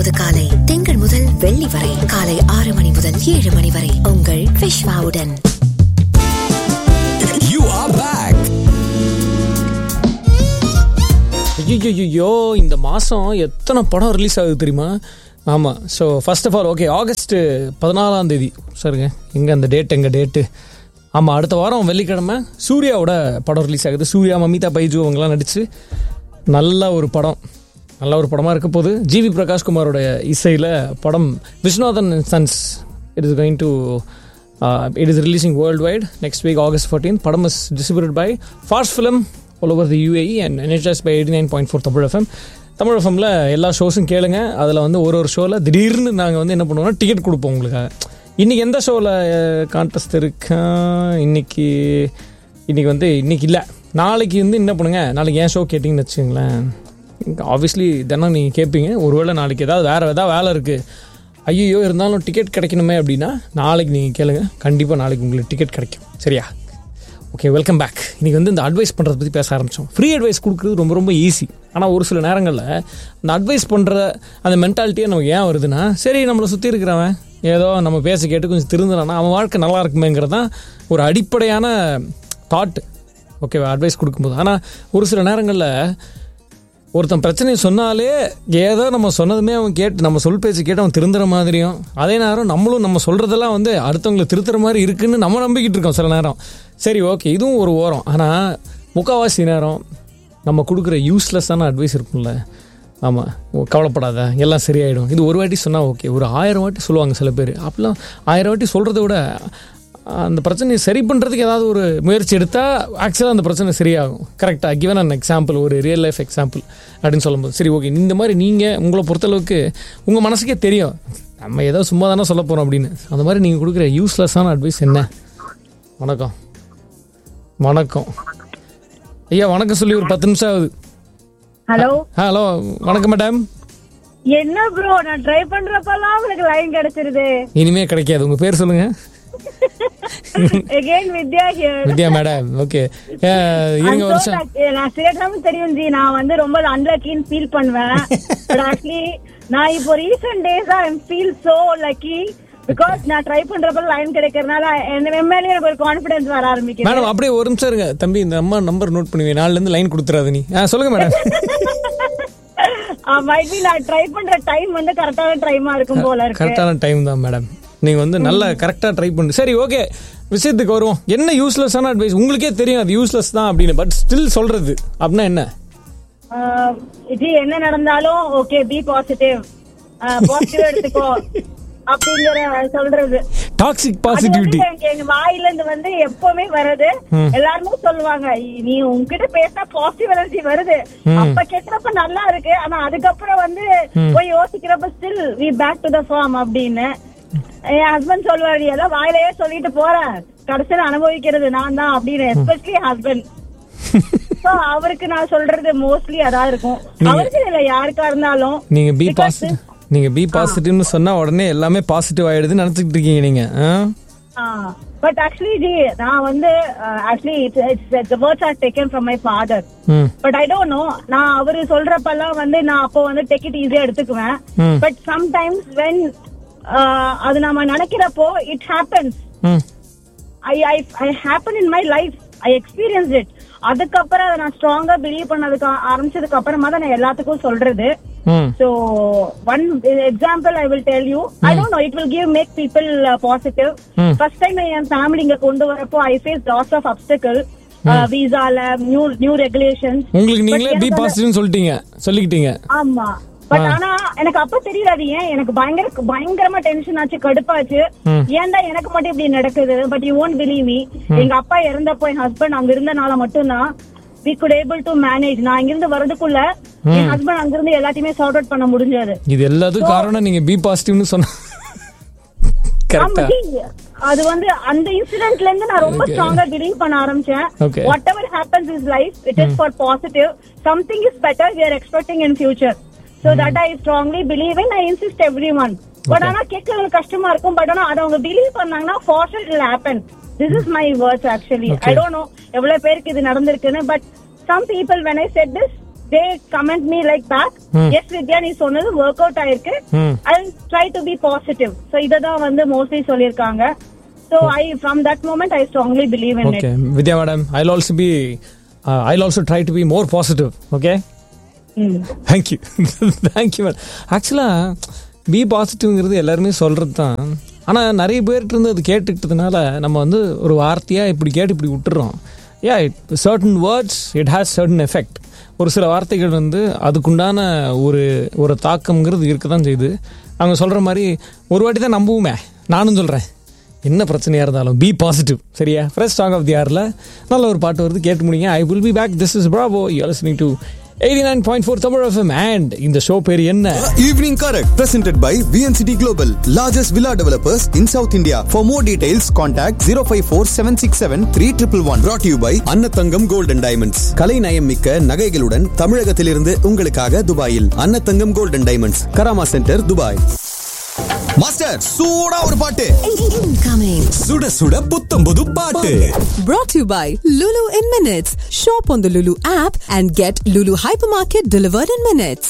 புது காலை திங்கள் முதல் வெள்ளி வரை காலை ஆறு மணி முதல் ஏழு மணி வரை உங்கள் விஷ்வாவுடன் You are back. ஐயோ இந்த மாதம் எத்தனை படம் ரிலீஸ் ஆகுது தெரியுமா ஆமாம் so first of all okay August பதினாலாம் தேதி சரிங்க எங்கே அந்த டேட் எங்கள் டேட்டு ஆமாம் அடுத்த வாரம் வெள்ளிக்கிழமை சூர்யாவோட படம் ரிலீஸ் ஆகுது சூர்யா மமிதா பைஜு அவங்கெல்லாம் நடித்து நல்ல ஒரு படம் நல்ல ஒரு படமாக இருக்க போகுது ஜிவி பிரகாஷ்குமாரோட இசையில் படம் Viswanathan sons it is going to it is releasing world wide next week August fourteen படம் is distributed by fast film all over the UAE and NHS by eighty nine point four Tamil FM Tamil எஃப்எம்ல எல்லா ஷோஸும் கேளுங்க அதில் வந்து ஒரு ஒரு ஷோவில் திடீர்னு நாங்கள் வந்து என்ன பண்ணுவோம்னா டிக்கெட் கொடுப்போம் உங்களுக்காக இன்றைக்கி எந்த ஷோவில் கான்டெஸ்ட் இருக்கா இன்னைக்கு இன்னைக்கு வந்து இன்னைக்கு இல்லை நாளைக்கு வந்து என்ன பண்ணுங்க நாளைக்கு ஏன் ஷோ கேட்டிங்கன்னு வச்சுங்களேன் ஆப்வியஸ்லி தினம் நீங்கள் கேட்பீங்க ஒருவேளை நாளைக்கு ஏதாவது வேறு ஏதாவது வேலை இருக்குது ஐயோ இருந்தாலும் டிக்கெட் கிடைக்கணுமே அப்படின்னா நாளைக்கு நீங்கள் கேளுங்க கண்டிப்பாக நாளைக்கு உங்களுக்கு டிக்கெட் கிடைக்கும் சரியா ஓகே வெல்கம் பேக் இன்றைக்கி வந்து இந்த அட்வைஸ் பண்ணுறத பற்றி பேச ஆரம்பித்தோம் ஃப்ரீ அட்வைஸ் கொடுக்குறது ரொம்ப ரொம்ப ஈஸி ஆனால் ஒரு சில நேரங்களில் அந்த அட்வைஸ் பண்ணுற அந்த மென்டாலிட்டியே நமக்கு ஏன் வருதுன்னா சரி நம்மளை சுற்றி இருக்கிறவன் ஏதோ நம்ம பேச கேட்டு கொஞ்சம் திருந்துறானா அவன் வாழ்க்கை நல்லா இருக்குமேங்கிறது தான் ஒரு அடிப்படையான தாட் ஓகேவா அட்வைஸ் கொடுக்கும்போது ஆனால் ஒரு சில நேரங்களில் ஒருத்தன் பிரச்சனையை சொன்னாலே ஏதோ நம்ம சொன்னதுமே அவன் கேட்டு நம்ம சொல் பேச்சு கேட்டு அவன் திருந்துற மாதிரியும் அதே நேரம் நம்மளும் நம்ம சொல்கிறதெல்லாம் வந்து அடுத்தவங்களை திருத்துற மாதிரி இருக்குன்னு நம்ம நம்பிக்கிட்டு இருக்கோம் சில நேரம் சரி ஓகே இதுவும் ஒரு ஓரம் ஆனால் முக்கால்வாசி நேரம் நம்ம கொடுக்குற யூஸ்லெஸ்ஸான அட்வைஸ் இருக்கும்ல ஆமாம் கவலைப்படாத எல்லாம் சரியாயிடும் இது ஒரு வாட்டி சொன்னால் ஓகே ஒரு ஆயிரம் வாட்டி சொல்லுவாங்க சில பேர் அப்படிலாம் ஆயிரம் வாட்டி சொல்கிறத விட அந்த பிரச்சனையை சரி பண்ணுறதுக்கு ஏதாவது ஒரு முயற்சி எடுத்தால் ஆக்சுவலாக அந்த பிரச்சனை சரியாகும் கரெக்டாக கிவன் அன் எக்ஸாம்பிள் ஒரு ரியல் லைஃப் எக்ஸாம்பிள் அப்படின்னு சொல்லும்போது சரி ஓகே இந்த மாதிரி நீங்கள் உங்களை பொறுத்தளவுக்கு உங்கள் மனசுக்கே தெரியும் நம்ம ஏதோ சும்மா தானே சொல்ல போகிறோம் அப்படின்னு அந்த மாதிரி நீங்கள் கொடுக்குற யூஸ்லெஸ்ஸான அட்வைஸ் என்ன வணக்கம் வணக்கம் ஐயா வணக்கம் சொல்லி ஒரு பத்து நிமிஷம் ஆகுது ஹலோ ஹலோ வணக்கம் மேடம் என்ன ப்ரோ நான் ட்ரை பண்றப்பெல்லாம் உங்களுக்கு லைன் கிடைச்சிருது இனிமே கிடைக்காது உங்கள் பேர் சொல்லுங்கள் again Vidya here Vidya madam okay இருங்க ஒரு நிமிஷம் நான் சேட்டாம தெரியும் ஜி நான் வந்து ரொம்ப அன்லக்கின்னு ஃபீல் பண்ணுவேன் பட் ஆக்சுவலி நான் இப்போ ரீசெண்ட் டேஸா I feel so lucky because நான் ட்ரை பண்றப்ப லைன் கிடைக்கிறதுனால என்ன மேலே எனக்கு ஒரு கான்பிடன்ஸ் வர ஆரம்பிக்குது மேடம் அப்படியே ஒரு நிமிஷம் இருங்க தம்பி இந்த அம்மா நம்பர் நோட் பண்ணுவீங்க நாலுல இருந்து லைன் கொடுத்துறாது நீ ஆ சொல்லுங்க மேடம் மைட் பி நான் ட்ரை பண்ற டைம் வந்து கரெக்டான டைமா இருக்கும் போல இருக்கு கரெக்டான டைம் தான் மேடம் நீங்க வந்து நல்லா கரெக்டாக ட்ரை பண்ணு சரி ஓகே விஷயத்துக்கு வருவோம் என்ன யூஸ்லெஸ்ஸான அட்வைஸ் உங்களுக்கே தெரியும் அது யூஸ்லெஸ் தான் அப்படின்னு பட் ஸ்டில் சொல்றது அப்படின்னா என்ன ஆஹ் இது என்ன நடந்தாலும் ஓகே பி பாசிட்டிவ் பாசிட்டிவ் எடுத்துக்கோ அப்படிங்கிற சொல்றது டாக்ஸிக் அது பாசிட்டிவிட்டி வந்து எங்க- எங்க வாயில இருந்து வந்து எப்பவுமே வருது எல்லாருமே சொல்லுவாங்க "இ- நீ உன்கிட்ட பேசினா பாசிட்டிவ் எனர்ஜி வருது அப்ப கேக்குறப்ப நல்லா இருக்கு ஆனா அதுக்கப்புறம் வந்து போய் யோசிக்கிறப்ப still we back to the form அப்படின்னு என் ஹஸ்பண்ட் சொல்லுவாரு "நீ எல்லாம் வாயிலேயே சொல்லிட்டு போற கடைசியில அனுபவிக்கிறது நான் தான் அப்படின்னு எஸ்பெஷலி ஹஸ்பண்ட் சோ அவருக்கு நான் சொல்றது மோஸ்ட்லி அதான் இருக்கும் அவருக்கு இல்ல யாருக்கா இருந்தாலும் நீங்க பி Because பாசிட்டிவ் நீங்க பி பாசிட்டிவ்னு சொன்னா உடனே எல்லாமே பாசிட்டிவ் ஆயிடுதுன்னு நினைச்சிட்டு இருக்கீங்க நீங்க ஆ? பட் ஆக்சுவலி ஜி நான் வந்து actually it's words are taken from my father hmm but I don't know நான் அவரு சொல்றப்பெல்லாம் வந்து நான் அப்போ வந்து டேக் இட் ஈஸியா எடுத்துக்குவேன் ம். பட் சம்டைம்ஸ் வென் அது நம்ம நினைக்கிறப்போ it happens hmm I I I happen in my life I experience it அதுக்கப்புறம் அதை நான் ஸ்ட்ராங்கா பிலீவ் பண்ணதுக்கு ஆரம்பிச்சதுக்கு அப்புறமா தான் நான் எல்லாத்துக்கும் சொல்றது ம் So one example I will tell you. I don't know. It will give make people uh, positive. Hmm. First time என் ஃபேமிலி இங்க கொண்டு வரப்போ I faced lots of obstacle. விசால நியூ நியூ ரெகுலேஷன்ஸ் உங்களுக்கு நீங்களே பி பாசிட்டிவ்னு சொல்லிட்டீங்க சொல்லிக்கிட்டீங்க ஆமா பட் ஆனா எனக்கு அப்ப தெரியல அது ஏன் எனக்கு பயங்கர பயங்கரமா டென்ஷன் ஆச்சு கடுப்பாச்சு ஏன்டா எனக்கு மட்டும் இப்படி நடக்குது but you won't believe me எங்க அப்பா இறந்தப்போ என் ஹஸ்பண்ட் அங்க இருந்தனால மட்டும்தான் we could able to manage நான் இங்கிருந்து வரதுக்குள்ள என் ஹஸ்பண்ட் அங்கிருந்து எல்லாத்தையுமே சார்ட் அவுட் பண்ண முடிஞ்சது இது எல்லாத்துக்கும் காரணம் நீங்க பி பாசிட்டிவ்னு சொன்ன கரெக்டா ஆமா, ஜி, அது வந்து அந்த இன்சிடென்ட்ல இருந்து நான் ரொம்ப ஸ்ட்ராங்கா பிலீவ் பண்ண ஆரம்பிச்சேன் Okay. Whatever happens is life it is for positive something is better we are expecting in future so that I strongly believe in I insist everyone but ஆனா கேட்கறது கஷ்டமா இருக்கும் பட் ஆனா அதை அவங்க believe பண்ணாங்கன்னா for sure I'll happen this is my words actually I don't know எவ்வளவு பேருக்கு இது நடந்திருக்குன்னு but some people when I said this they comment me like back yes Vidya நீ சொன்னது ஒர்க் அவுட் ஆயிருக்கு hmm I try to be positive so இததான் வந்து mostly சொல்லிருக்காங்க so I from that moment I strongly believe in okay it Vidya madam I also be I also try to B more positive okay thank you thank you madam ஆக்சுவலாக be பாசிட்டிவ்ங்கிறது எல்லாருமே சொல்கிறது தான் ஆனால் நிறைய பேர்கிட்ட இருந்து அது கேட்டுக்கிட்டதுனால நம்ம வந்து ஒரு வார்த்தையாக இப்படி கேட்டு இப்படி விட்டுறோம் yeah it certain words it has certain effect ஒரு சில வார்த்தைகள் வந்து அதுக்குண்டான ஒரு ஒரு தாக்கம்ங்கிறது இருக்க தான் செய்யுது அவங்க சொல்கிற மாதிரி ஒரு வாட்டி தான் நம்புவோமே நானும் சொல்கிறேன் என்ன பிரச்சனையாக இருந்தாலும் பி பாசிட்டிவ் சரியா ஃப்ரெஷ் சாங் ஆஃப் தி ஆரில் நல்ல ஒரு பாட்டு வருது கேட்டு முடியுங்க I will be back this is Bravo you listening to eighty nine point four Tamil FM and இந்த ஷோ பேர் என்ன Evening Correct, presented by VNCT Global, largest villa developers in South India. For more details, contact 054 767 3111. Brought to you by அன்னத்தங்கம் Gold and Diamonds. கலை நயம் மிக்க நகைகளுடன் தமிழகத்திலிருந்து உங்களுக்காக துபாயில் Annathangam Gold and Diamonds, Karama centre Dubai master சூடா ஒரு பாட்டு Incoming. சுட சுட புத்தம் புது பாட்டு Brought to you by Lulu in Minutes. Shop on the Lulu app and get Lulu Hypermarket delivered in minutes.